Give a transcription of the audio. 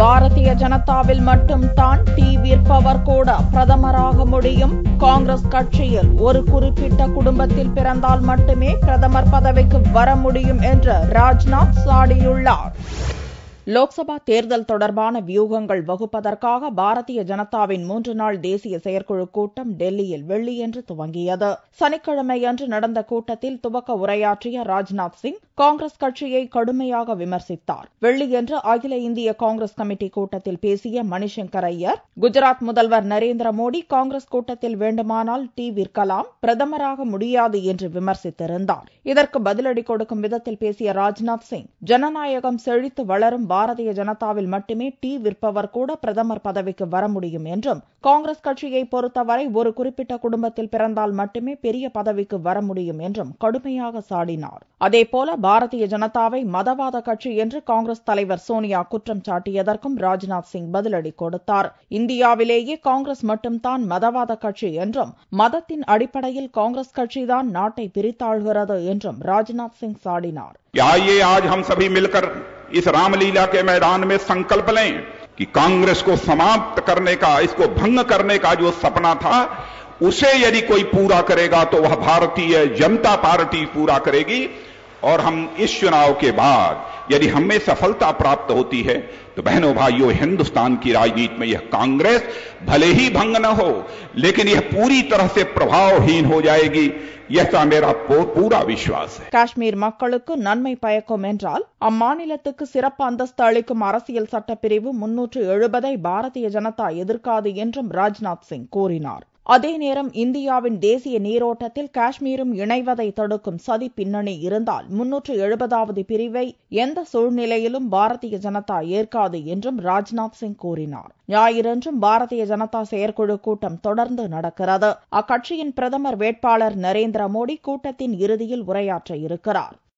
பாரதிய ஜனதாவில் மட்டும் தான் டீ விற்பவர் கூட பிரதமராக முடியும் காங்கிரஸ் கட்சியில் ஒரு குறிப்பிட்ட குடும்பத்தில் பிறந்தால் மட்டுமே பிரதமர் பதவிக்கு வர முடியும் என்று ராஜ்நாத் சாடியுள்ளார் லோக்சபா தேர்தல் தொடர்பான வியூகங்கள் வகுப்பதற்காக பாரதிய ஜனதாவின் மூன்று நாள் தேசிய செயற்குழு கூட்டம் டெல்லியில் வெள்ளியன்று துவங்கியது சனிக்கிழமையன்று நடந்த கூட்டத்தில் துவக்க உரையாற்றிய ராஜ்நாத் சிங் காங்கிரஸ் கட்சியை கடுமையாக விமர்சித்தார் வெள்ளியன்று அகில இந்திய காங்கிரஸ் கமிட்டி கூட்டத்தில் பேசிய மணிசங்கர் ஐயர் குஜராத் முதல்வர் நரேந்திர மோடி காங்கிரஸ் கூட்டத்தில் வேண்டுமானால் டீ விற்கலாம் பிரதமராக முடியாது என்று விமர்சித்திருந்தார் இதற்கு பதிலடி கொடுக்கும் விதத்தில் பேசிய ராஜ்நாத் சிங் ஜனநாயகம் செழித்து வளரும் பாரதிய ஜனதாவில் மட்டுமே டீ விற்பவர் கூட பிரதமர் பதவிக்கு வர முடியும் என்றும் காங்கிரஸ் கட்சியை பொறுத்தவரை ஒரு குறிப்பிட்ட குடும்பத்தில் பிறந்தால் மட்டுமே பெரிய பதவிக்கு வர முடியும் என்றும் கடுமையாக சாடினார் அதேபோல பாரதிய ஜனதாவை மதவாத கட்சி என்று காங்கிரஸ் தலைவர் சோனியா குற்றம் சாட்டியதற்கும் ராஜ்நாத் சிங் பதிலடி கொடுத்தார் இந்தியாவிலேயே காங்கிரஸ் மட்டும்தான் மதவாத கட்சி என்றும் மதத்தின் அடிப்படையில் காங்கிரஸ் கட்சிதான் நாட்டை பிரித்தாள்கிறது என்றும் ராஜ்நாத் சிங் சாடினார் आइए आज हम सभी मिलकर इस रामलीला के मैदान में संकल्प लें कि कांग्रेस को समाप्त करने का इसको भंग करने का जो सपना था उसे यदि कोई पूरा करेगा तो वह भारतीय जनता पार्टी पूरा करेगी और हम इस चुनाव के बाद यदि हमें सफलता प्राप्त होती है तो बहनों भाइयों हिंदुस्तान की राजनीति में यह कांग्रेस भले ही भंग न हो लेकिन यह पूरी तरह से प्रभावहीन हो जाएगी ऐसा मेरा पूरा विश्वास है காஷ்மீர் மக்களுக்கு நன்மை பயக்கும் என்றால் அம்மாநிலத்துக்கு சிறப்பு அந்தஸ்து அளிக்கும் அரசியல் சட்டப்பிரிவு முன்னூற்று எழுபதை பாரதிய ஜனதா எதிர்க்காது என்றும் ராஜ்நாத் சிங் கூறினார் அதே நேரம் இந்தியாவின் தேசிய நீரோட்டத்தில் காஷ்மீரும் இணைவதை தடுக்கும் சதி பின்னணி இருந்தால் முன்னூற்று எழுபதாவது பிரிவை எந்த சூழ்நிலையிலும் பாரதிய ஜனதா ஏற்காது என்றும் ராஜ்நாத் சிங் கூறினார் ஞாயிறன்றும் பாரதிய ஜனதா செயற்குழு கூட்டம் தொடர்ந்து நடக்கிறது அக்கட்சியின் பிரதமர் வேட்பாளர் நரேந்திர மோடி கூட்டத்தின் இறுதியில் உரையாற்ற இருக்கிறார்